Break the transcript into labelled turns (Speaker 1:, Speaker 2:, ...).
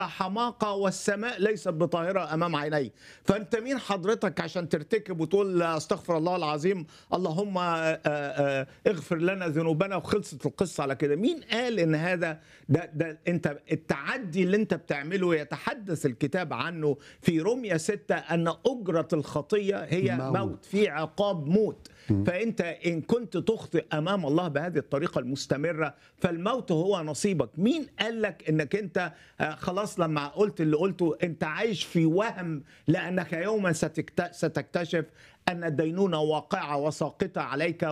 Speaker 1: حماقة والسماء ليست بطاهرة أمام عيني فأنت مين حضرتك عشان ترتكب وتقول استغفر الله العظيم اللهم آه، آه، اغفر لنا ذنوبنا وخلصت القصة على كده مين قال إن هذا ده, ده أنت التعدي اللي أنت بتعمله يتحدث الكتاب عنه في رمية ستة أن أجرة الخطية هي
Speaker 2: موت.
Speaker 1: موت, موت. في عقاب موت فانت ان كنت تخطئ امام الله بهذه الطريقه المستمره فالموت هو نصيبك مين قال لك انك انت آه، خلاص لما قلت اللي قلته انت عايش في وهم لانك يوما ستكت- ستكتشف ان الدينونه واقعه وساقطه عليك